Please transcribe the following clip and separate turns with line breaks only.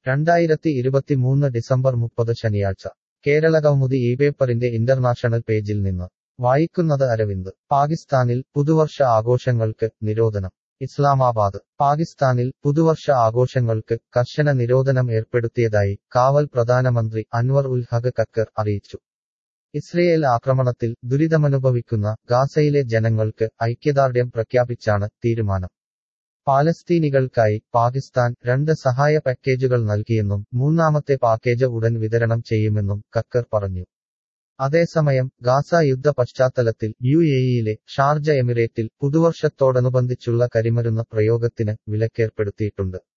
രണ്ടായിരത്തി ഇരുപത്തിമൂന്ന് ഡിസംബർ മുപ്പത് ശനിയാഴ്ച കേരളകൗമുദി ഈ പേപ്പറിന്റെ ഇന്റർനാഷണൽ പേജിൽ നിന്ന് വായിക്കുന്നത് അരവിന്ദ് പാകിസ്ഥാനിൽ പുതുവർഷ ആഘോഷങ്ങൾക്ക് നിരോധനം ഇസ്ലാമാബാദ് പാകിസ്ഥാനിൽ പുതുവർഷ ആഘോഷങ്ങൾക്ക് കർശന നിരോധനം ഏർപ്പെടുത്തിയതായി കാവൽ പ്രധാനമന്ത്രി അൻവർ ഉൽ ഹഖ് കക്കർ അറിയിച്ചു ഇസ്രയേൽ ആക്രമണത്തിൽ ദുരിതമനുഭവിക്കുന്ന ഗാസയിലെ ജനങ്ങൾക്ക് ഐക്യദാർഢ്യം പ്രഖ്യാപിച്ചാണ് തീരുമാനം പാലസ്തീനികൾക്കായി പാകിസ്ഥാൻ രണ്ട് സഹായ പാക്കേജുകൾ നൽകിയെന്നും മൂന്നാമത്തെ പാക്കേജ് ഉടൻ വിതരണം ചെയ്യുമെന്നും കക്കർ പറഞ്ഞു അതേസമയം ഗാസ യുദ്ധ പശ്ചാത്തലത്തിൽ യു എയിലെ ഷാർജ എമിറേറ്റിൽ പുതുവർഷത്തോടനുബന്ധിച്ചുള്ള കരിമരുന്ന് പ്രയോഗത്തിന് വിലക്കേർപ്പെടുത്തിയിട്ടുണ്ട്